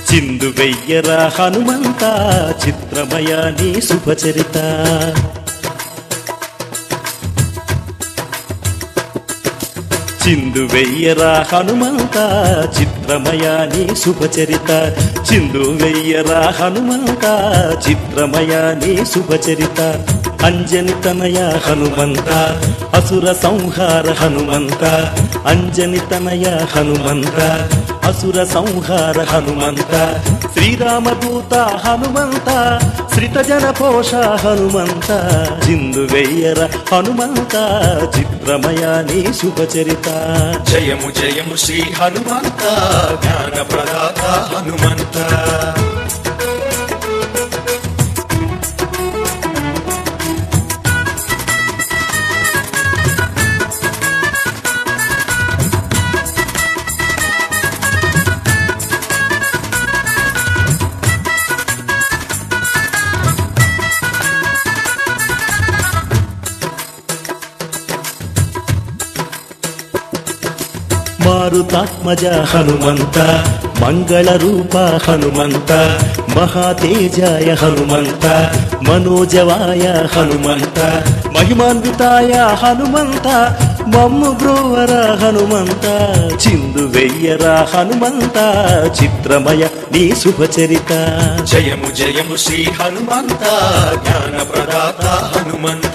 చిందు వెయ్యరా హనుమంత చిత్రమయ నీ శుభచరిత చిందు వెయ్యరా హనుమంత చిత్రమయ నీ శుభచరిత చిందు వెయ్యరా హనుమంత చిత్రమయ నీ శుభచరిత అంజని తనయ హనుమంత అసుర సంహార హనుమంత అంజని తనయ హనుమంత అసుర సంహార హనుమంత శ్రీరామదూత హనుమంత శ్రిత జన పోష హనుమంత చిందు వెయ్యర హనుమంత చిత్రమయ నీ శుభచరిత జయము జయము శ్రీ హనుమంత జ్ఞాన ప్రదాత హనుమంత మారుతాత్మజ హనుమంత మంగళ రూప హనుమంత మహాతేజాయ హనుమంత మనోజవాయ హనుమంత మహిమాన్వితాయ హనుమంత మమ్ము బ్రోవర హనుమంత చిందు వెయ్యర హనుమంత చిత్రమయ నీ శుభచరిత జయము జయము శ్రీ హనుమంత జ్ఞాన ప్రదాత హనుమంత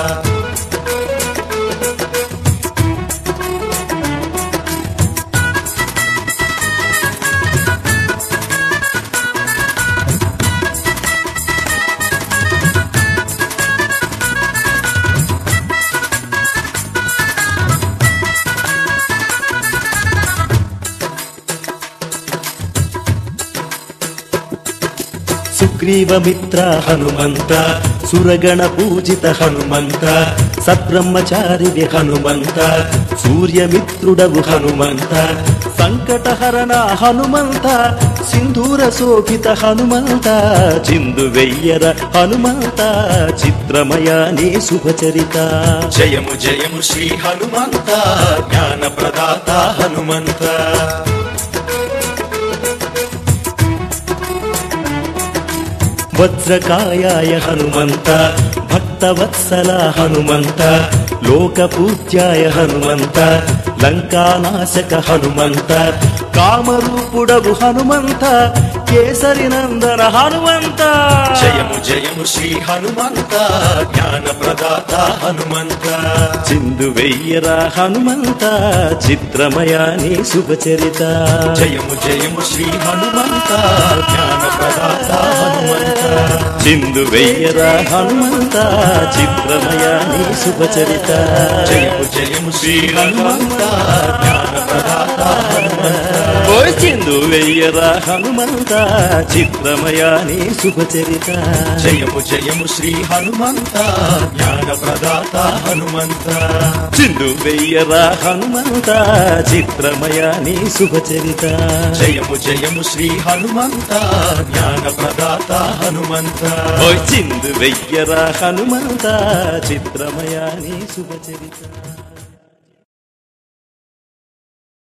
సుగ్రీవమిత్ర హనుమంత సురగణ పూజిత హనుమంత సబ్రహ్మచారివి హనుమంత సూర్యమిత్రుడవు హనుమంత సంకటహరణ హనుమంత సింధూర శోభిత హనుమంత చిందు వెయ్యర హనుమంత చిత్రమయ నీ శుభచరిత జయము జయము శ్రీ హనుమంత జ్ఞాన ప్రదాత హనుమంత వజ్రకాయాయ హనుమంత భక్తవత్సల హనుమంత లోకపూజ్యాయ హనుమంత లంకానాశక హనుమంత కామరూపుడవు హనుమంత కేసరి నందన హనుమంత జయము జయము శ్రీ హనుమంత జ్ఞాన ప్రదాత హనుమంత చిందు వెయ్యరా హనుమంత చిత్రమయ నీ శుభచరిత జయము జయము శ్రీ హనుమంత జ్ఞాన ప్రదాత హనుమంత చిందు వెయ్యరా హనుమంత చిత్రమయ నీ శుభచరిత జయము జయము శ్రీ హనుమంత జ్ఞాన ప్రదాత హనుమంత ఓయ్ చిందు వెయ్యరా హనుమంత చిత్రమయ నీ శుభచరిత జయము జయము శ్రీ హనుమంత జ్ఞాన ప్రదాత హనుమంత చిందు వెయ్యరా హనుమంత చిత్రమయ నీ శుభచరిత జయము జయము శ్రీ హనుమంత జ్ఞాన ప్రదాత హనుమంత ఓయ్ చిందు వెయ్యరా హనుమంత చిత్రమయ నీ శుభచరిత